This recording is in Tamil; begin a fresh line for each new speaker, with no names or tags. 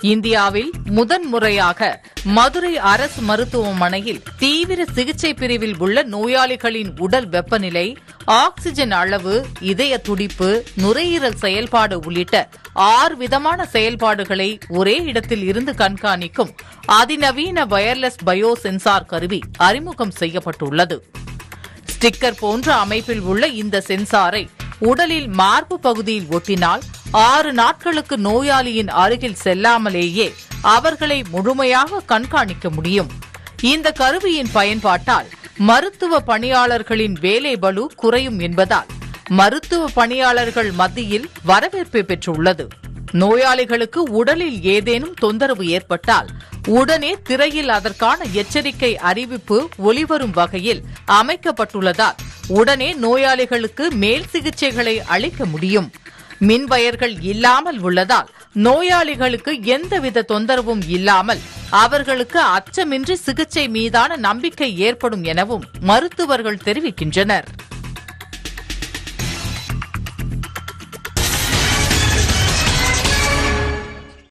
இந்தியாவில் முதன்முறையாக மதுரை அரசு மருத்துவமனையில் தீவிர சிகிச்சை பிரிவில் உள்ள நோயாளிகளின் உடல் வெப்பநிலை ஆக்ஸிஜன் அளவு இதய துடிப்பு நுரையீரல் செயல்பாடு உள்ளிட்ட ஆறு விதமான செயல்பாடுகளை ஒரே இடத்தில் இருந்து கண்காணிக்கும் அதிநவீன வயர்லெஸ் பயோ சென்சார் கருவி அறிமுகம் செய்யப்பட்டுள்ளது ஸ்டிக்கர் போன்ற அமைப்பில் உள்ள இந்த சென்சாரை உடலில் மார்பு பகுதியில் ஒட்டினால் ஆறு நாட்களுக்கு நோயாளியின் அருகில் செல்லாமலேயே அவர்களை முழுமையாக கண்காணிக்க முடியும் இந்த கருவியின் பயன்பாட்டால் மருத்துவ பணியாளர்களின் வேலை பளு குறையும் என்பதால் மருத்துவ பணியாளர்கள் மத்தியில் வரவேற்பை பெற்றுள்ளது நோயாளிகளுக்கு உடலில் ஏதேனும் தொந்தரவு ஏற்பட்டால் உடனே திரையில் அதற்கான எச்சரிக்கை அறிவிப்பு ஒளிவரும் வகையில் அமைக்கப்பட்டுள்ளதால் உடனே நோயாளிகளுக்கு மேல் சிகிச்சைகளை அளிக்க முடியும் மின்வயர்கள் இல்லாமல் உள்ளதால் நோயாளிகளுக்கு எந்தவித தொந்தரவும் இல்லாமல் அவர்களுக்கு அச்சமின்றி சிகிச்சை மீதான நம்பிக்கை ஏற்படும் எனவும் மருத்துவர்கள் தெரிவிக்கின்றனர்